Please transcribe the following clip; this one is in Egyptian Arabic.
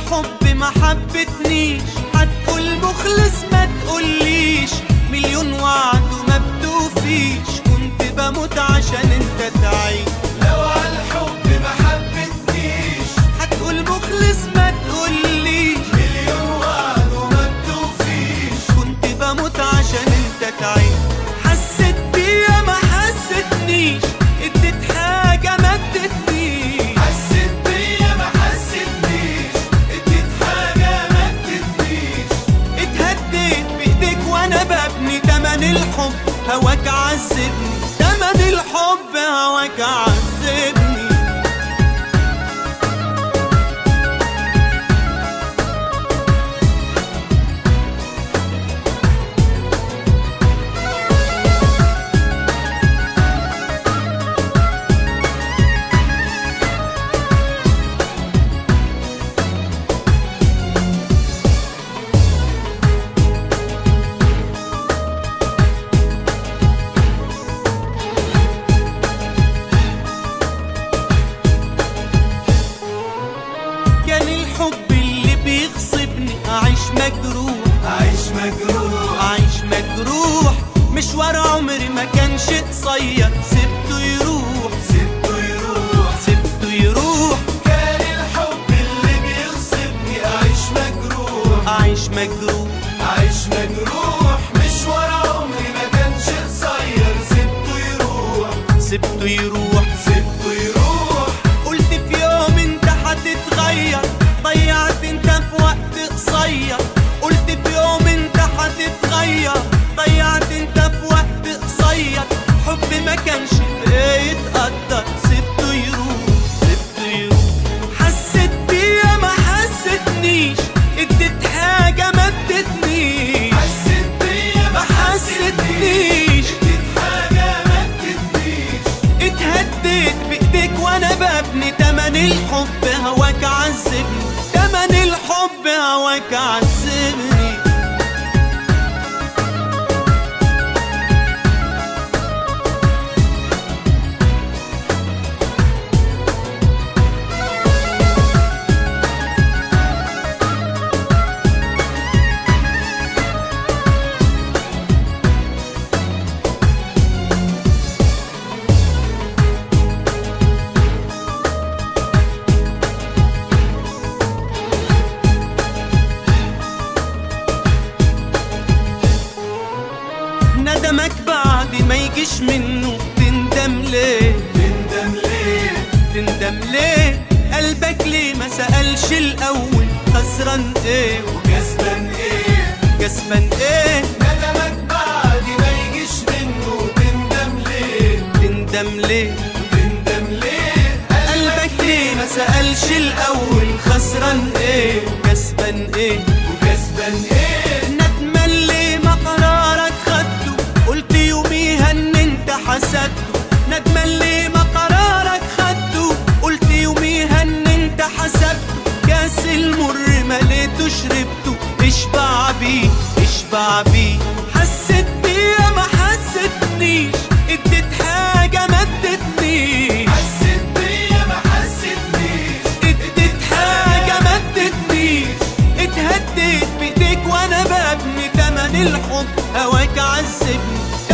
الحب ما حبتنيش هتقول مخلص ما تقوليش مليون وعد وما بتوفيش كنت بموت عشان انت تعيش لو عالحب ما حبتنيش هتقول مخلص ما تقوليش مليون وعد وما بتوفيش كنت بموت عشان انت تعيش حسيت بيا ما حسيتنيش اديت حاجة ما ادتنيش حسيت بيا ما حسيتنيش اديت حاجة ما ادتنيش اتهديت بايديك وانا ببني تمن الحب هواك عذبني تمن الحب هواك عذبني كان الحب اللي بيغصبني اعيش مجروح عايش مجروح اعيش مجروح مشوار عمري ما كانش قصير سبته يروح سبته يروح سبته يروح كان الحب اللي بيغصبني أعيش مجروح اعيش مجروح عايش مجروح مشوار عمري ما كانش قصير سبته يروح سبته يروح سبته يروح قلت في يوم انت هتتغير ضيعت انت في وقت قصير قلت في يوم انت هتتغير ضيعت انت في وقت قصير حب ما كانش بيتقدر سبته يروح سبته يروح حسيت بيا ما حسيتنيش اديت حاجة ما ادتنيش حسيت بيا ما حسيتنيش اديت حاجة ما ادتنيش اتهديت بايديك وانا ببني تمن الحب هواك عذبني تمن الحب هواك عذبني ندمك بعد ما يجيش منه تندم ليه تندم ليه تندم ليه قلبك ليه ما سألش الأول خسران ايه وكسبان ايه وكسبان ايه ندمك بعد ما يجيش منه تندم ليه تندم ليه تندم ليه قلبك ليه ما سألش الأول خسران ايه وكسبان ايه وكسبان ايه ندمان ليه ما قرارك خدته قلت يوميها ان انت حسدته ندمان ليه ما قرارك خدته قلت يوميها ان انت حسدته كاس المر مليته شربته اشبع بيه اشبع بيه حسيت بيا ما حسيتنيش اديت حاجة ما ادتنيش حسيت بيا ما حسيتنيش اديت حاجة ما ادتنيش اتهديت بايديك وانا ببني تمن الحب هواك عذبني